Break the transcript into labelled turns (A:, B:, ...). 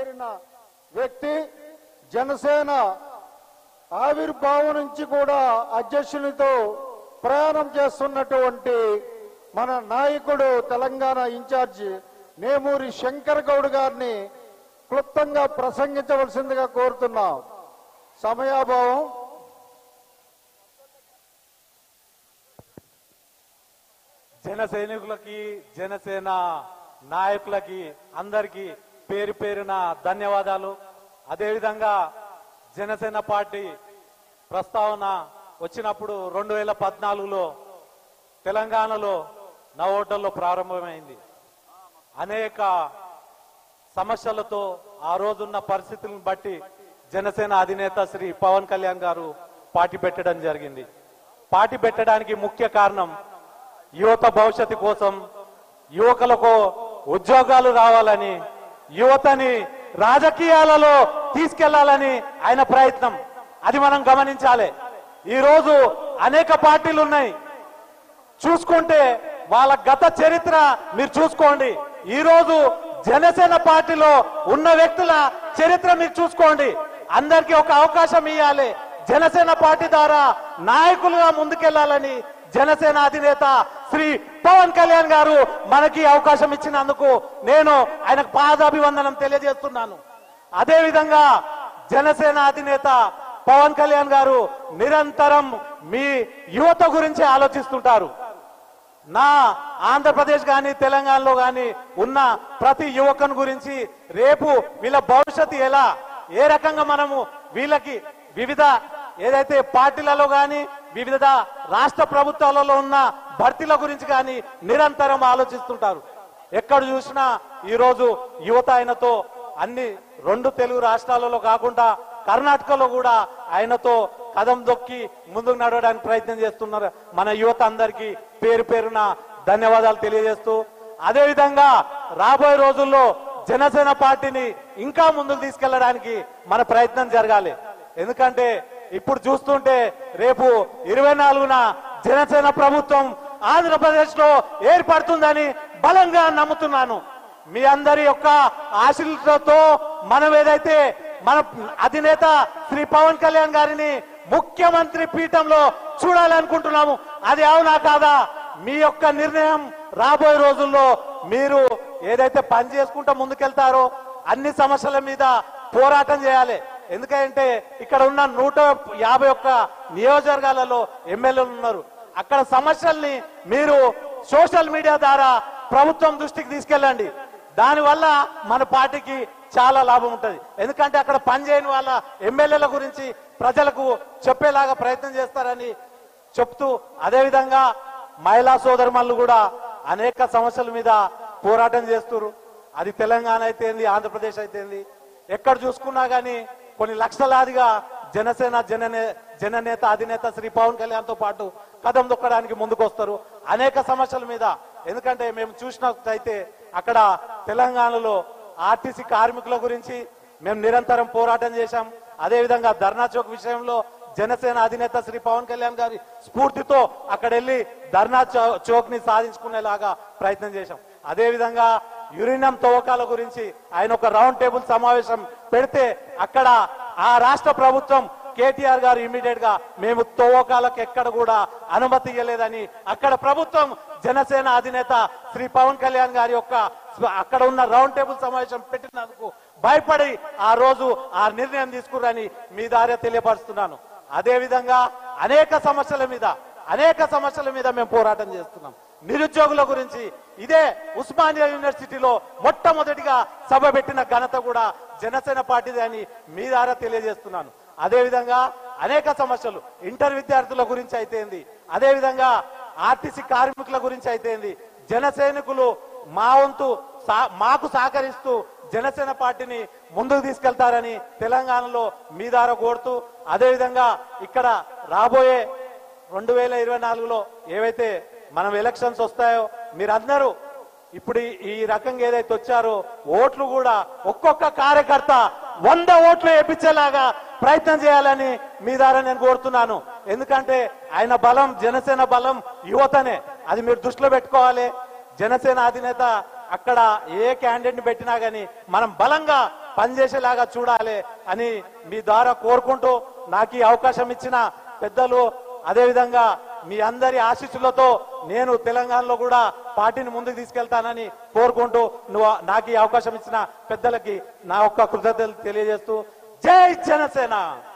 A: చేరిన వ్యక్తి జనసేన ఆవిర్భావం నుంచి కూడా అధ్యక్షునితో ప్రయాణం చేస్తున్నటువంటి మన నాయకుడు తెలంగాణ ఇన్ఛార్జి నేమూరి శంకర్ గౌడ్ గారిని క్లుప్తంగా ప్రసంగించవలసిందిగా కోరుతున్నాం సమయాభావం
B: జన సైనికులకి జనసేన నాయకులకి అందరికీ పేరు పేరున ధన్యవాదాలు అదేవిధంగా జనసేన పార్టీ ప్రస్తావన వచ్చినప్పుడు రెండు వేల పద్నాలుగులో తెలంగాణలో నవోటల్లో ప్రారంభమైంది అనేక సమస్యలతో ఆ రోజున్న పరిస్థితులను బట్టి జనసేన అధినేత శ్రీ పవన్ కళ్యాణ్ గారు పార్టీ పెట్టడం జరిగింది పార్టీ పెట్టడానికి ముఖ్య కారణం యువత భవిష్యత్తు కోసం యువకులకు ఉద్యోగాలు రావాలని యువతని రాజకీయాలలో తీసుకెళ్లాలని ఆయన ప్రయత్నం అది మనం గమనించాలి ఈ రోజు అనేక పార్టీలు ఉన్నాయి చూసుకుంటే వాళ్ళ గత చరిత్ర మీరు చూసుకోండి ఈ రోజు జనసేన పార్టీలో ఉన్న వ్యక్తుల చరిత్ర మీరు చూసుకోండి అందరికీ ఒక అవకాశం ఇవ్వాలి జనసేన పార్టీ ద్వారా నాయకులుగా ముందుకెళ్లాలని జనసేన అధినేత శ్రీ పవన్ కళ్యాణ్ గారు మనకి అవకాశం ఇచ్చినందుకు నేను ఆయనకు పాదాభివందనం తెలియజేస్తున్నాను అదే విధంగా జనసేన అధినేత పవన్ కళ్యాణ్ గారు నిరంతరం మీ యువత గురించి ఆలోచిస్తుంటారు నా ఆంధ్రప్రదేశ్ గాని తెలంగాణలో గాని ఉన్న ప్రతి యువకుని గురించి రేపు వీళ్ళ భవిష్యత్తు ఎలా ఏ రకంగా మనము వీళ్ళకి వివిధ ఏదైతే పార్టీలలో గాని వివిధ రాష్ట్ర ప్రభుత్వాలలో ఉన్న భర్తీల గురించి కానీ నిరంతరం ఆలోచిస్తుంటారు ఎక్కడ చూసినా ఈ రోజు యువత ఆయనతో అన్ని రెండు తెలుగు రాష్ట్రాలలో కాకుండా కర్ణాటకలో కూడా ఆయనతో కదం దొక్కి ముందుకు నడవడానికి ప్రయత్నం చేస్తున్నారు మన యువత అందరికీ పేరు పేరున ధన్యవాదాలు తెలియజేస్తూ అదే విధంగా రాబోయే రోజుల్లో జనసేన పార్టీని ఇంకా ముందుకు తీసుకెళ్లడానికి మన ప్రయత్నం జరగాలి ఎందుకంటే ఇప్పుడు చూస్తుంటే రేపు ఇరవై నాలుగున జనసేన ప్రభుత్వం ఆంధ్రప్రదేశ్ లో ఏర్పడుతుందని బలంగా నమ్ముతున్నాను మీ అందరి యొక్క ఆశీస్సులతో మనం ఏదైతే మన అధినేత శ్రీ పవన్ కళ్యాణ్ గారిని ముఖ్యమంత్రి పీఠంలో చూడాలనుకుంటున్నాము అది అవునా కాదా మీ యొక్క నిర్ణయం రాబోయే రోజుల్లో మీరు ఏదైతే పని చేసుకుంటూ ముందుకెళ్తారో అన్ని సమస్యల మీద పోరాటం చేయాలి ఎందుకంటే ఇక్కడ ఉన్న నూట యాభై ఒక్క నియోజకవర్గాలలో ఎమ్మెల్యేలు ఉన్నారు అక్కడ సమస్యల్ని మీరు సోషల్ మీడియా ద్వారా ప్రభుత్వం దృష్టికి తీసుకెళ్ళండి దానివల్ల మన పార్టీకి చాలా లాభం ఉంటది ఎందుకంటే అక్కడ పనిచేయని వాళ్ళ ఎమ్మెల్యేల గురించి ప్రజలకు చెప్పేలాగా ప్రయత్నం చేస్తారని చెప్తూ అదే విధంగా మహిళా సోదరుమల్లు కూడా అనేక సమస్యల మీద పోరాటం చేస్తున్నారు అది తెలంగాణ అయితేంది ఆంధ్రప్రదేశ్ అయితేంది ఎక్కడ చూసుకున్నా గానీ కొన్ని లక్షలాదిగా జనసేన జననే జననేత అధినేత శ్రీ పవన్ కళ్యాణ్ తో పాటు కదం దొక్కడానికి ముందుకు వస్తారు అనేక సమస్యల మీద ఎందుకంటే మేము చూసినట్లయితే అక్కడ తెలంగాణలో ఆర్టీసీ కార్మికుల గురించి మేము నిరంతరం పోరాటం చేశాం అదే విధంగా ధర్నా చౌక్ విషయంలో జనసేన అధినేత శ్రీ పవన్ కళ్యాణ్ గారి స్ఫూర్తితో అక్కడ వెళ్ళి ధర్నా చౌ- చౌక్ ని సాధించుకునేలాగా ప్రయత్నం చేశాం అదే విధంగా యురేనియం తవ్వకాల గురించి ఆయన ఒక రౌండ్ టేబుల్ సమావేశం పెడితే అక్కడ ఆ రాష్ట్ర ప్రభుత్వం కేటీఆర్ గారు ఇమీడియట్ గా మేము తవ్వకాలకు ఎక్కడ కూడా అనుమతి ఇవ్వలేదని అక్కడ ప్రభుత్వం జనసేన అధినేత శ్రీ పవన్ కళ్యాణ్ గారి యొక్క స్వ- అక్కడ ఉన్న రౌండ్ టేబుల్ సమావేశం పెట్టినందుకు భయపడి ఆ రోజు ఆ నిర్ణయం తీసుకురని మీ దారి తెలియపరుస్తున్నాను అదే విధంగా అనేక సమస్యల మీద అనేక సమస్యల మీద మేము పోరాటం చేస్తున్నాం నిరుద్యోగుల గురించి ఇదే ఉస్మానియా యూనివర్సిటీలో మొట్టమొదటిగా సభ పెట్టిన ఘనత కూడా జనసేన పార్టీది అని మీ ద్వారా తెలియజేస్తున్నాను అదే విధంగా అనేక సమస్యలు ఇంటర్ విద్యార్థుల గురించి అయితేంది అదే విధంగా ఆర్టీసీ కార్మికుల గురించి అయితేంది జన సైనికులు మా వంతు సా- మాకు సహకరిస్తూ జనసేన పార్టీని ముందుకు తీసుకెళ్తారని తెలంగాణలో మీ ద్వారా కోరుతూ అదే విధంగా ఇక్కడ రాబోయే రెండు వేల ఇరవై నాలుగులో ఏవైతే మనం ఎలక్షన్స్ వస్తాయో మీరందరూ ఇప్పుడు ఈ- ఈ రకంగా ఏదైతే వచ్చారో ఓట్లు కూడా ఒక్కొక్క కార్యకర్త వంద ఓట్లు వేయించేలాగా ప్రయత్నం చేయాలని మీ ద్వారా నేను కోరుతున్నాను ఎందుకంటే ఆయన బలం జనసేన బలం యువతనే అది మీరు దృష్టిలో పెట్టుకోవాలి జనసేన అధినేత అక్కడ ఏ క్యాండిడేట్ ని పెట్టినా గానీ మనం బలంగా పనిచేసేలాగా చూడాలి అని మీ ద్వారా కోరుకుంటూ నాకు ఈ అవకాశం ఇచ్చిన పెద్దలు అదేవిధంగా మీ అందరి ఆశీస్సులతో నేను తెలంగాణలో కూడా పార్టీని ముందుకు తీసుకెళ్తానని కోరుకుంటూ నువ్వు నాకు ఈ అవకాశం ఇచ్చిన పెద్దలకి నా యొక్క కృతజ్ఞతలు తెలియజేస్తూ జై జనసేన